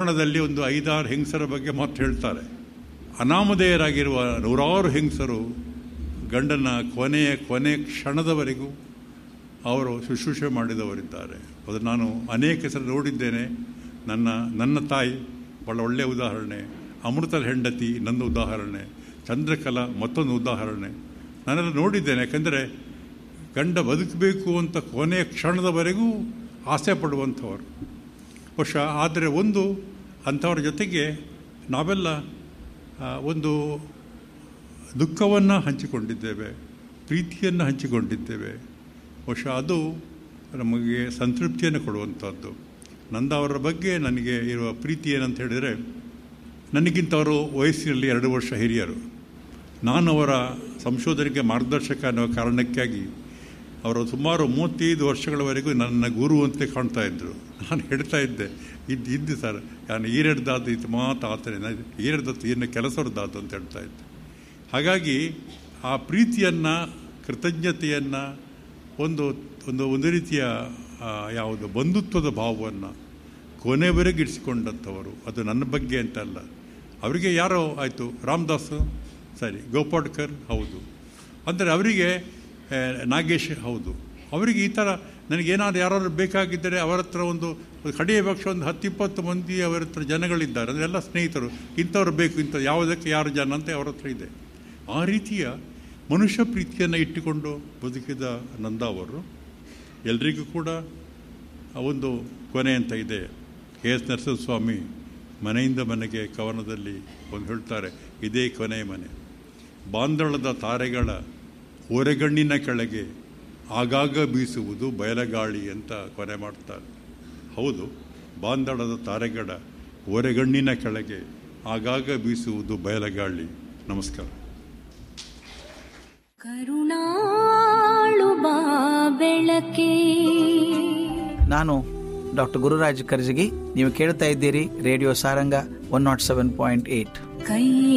ಪುರಾಣದಲ್ಲಿ ಒಂದು ಐದಾರು ಹೆಂಗಸರ ಬಗ್ಗೆ ಮಾತು ಹೇಳ್ತಾರೆ ಅನಾಮಧೇಯರಾಗಿರುವ ನೂರಾರು ಹೆಂಗಸರು ಗಂಡನ ಕೊನೆಯ ಕೊನೆ ಕ್ಷಣದವರೆಗೂ ಅವರು ಶುಶ್ರೂಷೆ ಮಾಡಿದವರಿದ್ದಾರೆ ಅದು ನಾನು ಅನೇಕ ಹೆಸರು ನೋಡಿದ್ದೇನೆ ನನ್ನ ನನ್ನ ತಾಯಿ ಭಾಳ ಒಳ್ಳೆಯ ಉದಾಹರಣೆ ಅಮೃತದ ಹೆಂಡತಿ ನನ್ನ ಉದಾಹರಣೆ ಚಂದ್ರಕಲಾ ಮತ್ತೊಂದು ಉದಾಹರಣೆ ನಾನೆಲ್ಲ ನೋಡಿದ್ದೇನೆ ಯಾಕೆಂದರೆ ಗಂಡ ಬದುಕಬೇಕು ಅಂತ ಕೊನೆಯ ಕ್ಷಣದವರೆಗೂ ಆಸೆ ಪಡುವಂಥವರು ಬಹುಶಃ ಆದರೆ ಒಂದು ಅಂಥವ್ರ ಜೊತೆಗೆ ನಾವೆಲ್ಲ ಆ, ಒಂದು ದುಃಖವನ್ನು ಹಂಚಿಕೊಂಡಿದ್ದೇವೆ ಪ್ರೀತಿಯನ್ನು ಹಂಚಿಕೊಂಡಿದ್ದೇವೆ ಬಹುಶಃ ಅದು ನಮಗೆ ಸಂತೃಪ್ತಿಯನ್ನು ಕೊಡುವಂಥದ್ದು ನಂದ ಅವರ ಬಗ್ಗೆ ನನಗೆ ಇರುವ ಪ್ರೀತಿ ಏನಂತ ಹೇಳಿದರೆ ನನಗಿಂತ ಅವರು ವಯಸ್ಸಿನಲ್ಲಿ ಎರಡು ವರ್ಷ ಹಿರಿಯರು ನಾನು ಅವರ ಸಂಶೋಧನೆಗೆ ಮಾರ್ಗದರ್ಶಕ ಅನ್ನೋ ಕಾರಣಕ್ಕಾಗಿ ಅವರು ಸುಮಾರು ಮೂವತ್ತೈದು ವರ್ಷಗಳವರೆಗೂ ನನ್ನ ಗುರು ಅಂತ ಕಾಣ್ತಾ ಇದ್ದರು ನಾನು ಹೇಳ್ತಾ ಇದ್ದೆ ಇದ್ದು ಇದ್ದು ಸರ್ ನಾನು ಈರೆಡ್ದಾದು ಇದು ಮಾತು ಆತನೇ ಈರೆಡ್ದತ್ತು ಏನು ಕೆಲಸವ್ರದ್ದಾದು ಅಂತ ಹೇಳ್ತಾ ಇದ್ದೆ ಹಾಗಾಗಿ ಆ ಪ್ರೀತಿಯನ್ನು ಕೃತಜ್ಞತೆಯನ್ನು ಒಂದು ಒಂದು ಒಂದು ರೀತಿಯ ಆ, ಯಾವುದು ಬಂಧುತ್ವದ ಭಾವವನ್ನು ಕೊನೆವರೆಗೆ ಇರಿಸಿಕೊಂಡಂಥವರು ಅದು ನನ್ನ ಬಗ್ಗೆ ಅಂತ ಅಲ್ಲ ಅವರಿಗೆ ಯಾರೋ ಆಯಿತು ರಾಮದಾಸ್ ಸರಿ ಗೋಪಾಡ್ಕರ್ ಹೌದು ಅಂದರೆ ಅವರಿಗೆ ಆ, ನಾಗೇಶ್ ಹೌದು ಅವರಿಗೆ ಈ ಥರ ನನಗೇನಾದ್ರು ಯಾರಾದ್ರು ಬೇಕಾಗಿದ್ದರೆ ಅವರ ಹತ್ರ ಒಂದು ಒಂದು ಕಡೆಯ ಪಕ್ಷ ಒಂದು ಹತ್ತಿಪ್ಪತ್ತು ಮಂದಿ ಅವರ ಹತ್ರ ಜನಗಳಿದ್ದಾರೆ ಅಂದರೆ ಎಲ್ಲ ಸ್ನೇಹಿತರು ಇಂಥವ್ರು ಬೇಕು ಇಂಥ ಯಾವುದಕ್ಕೆ ಯಾರು ಜನ ಅಂತ ಅವರ ಹತ್ರ ಇದೆ ಆ ರೀತಿಯ ಮನುಷ್ಯ ಪ್ರೀತಿಯನ್ನು ಇಟ್ಟುಕೊಂಡು ಬದುಕಿದ ನಂದ ಅವರು ಎಲ್ರಿಗೂ ಕೂಡ ಆ ಒಂದು ಕೊನೆ ಅಂತ ಇದೆ ಕೆ ಎಸ್ ನರಸಿಂಹಸ್ವಾಮಿ ಮನೆಯಿಂದ ಮನೆಗೆ ಕವನದಲ್ಲಿ ಒಂದು ಹೇಳ್ತಾರೆ ಇದೇ ಕೊನೆಯ ಮನೆ ಬಾಂದಳದ ತಾರೆಗಳ ಓರೆಗಣ್ಣಿನ ಕೆಳಗೆ ಆಗಾಗ ಬೀಸುವುದು ಬಯಲಗಾಳಿ ಅಂತ ಕೊನೆ ಮಾಡ್ತಾರೆ ಹೌದು ಬಾಂದಳದ ತಾರೆಗಳ ಓರೆಗಣ್ಣಿನ ಕೆಳಗೆ ಆಗಾಗ ಬೀಸುವುದು ಬಯಲಗಾಳಿ ನಮಸ್ಕಾರ ಕರುಣಾಳು ಬಾ ಬೆಳಕೆ ನಾನು ಡಾಕ್ಟರ್ ಗುರುರಾಜ್ ಕರ್ಜಗಿ ನೀವು ಕೇಳ್ತಾ ಇದ್ದೀರಿ radio Saranga one nought seven point eight ಕೈ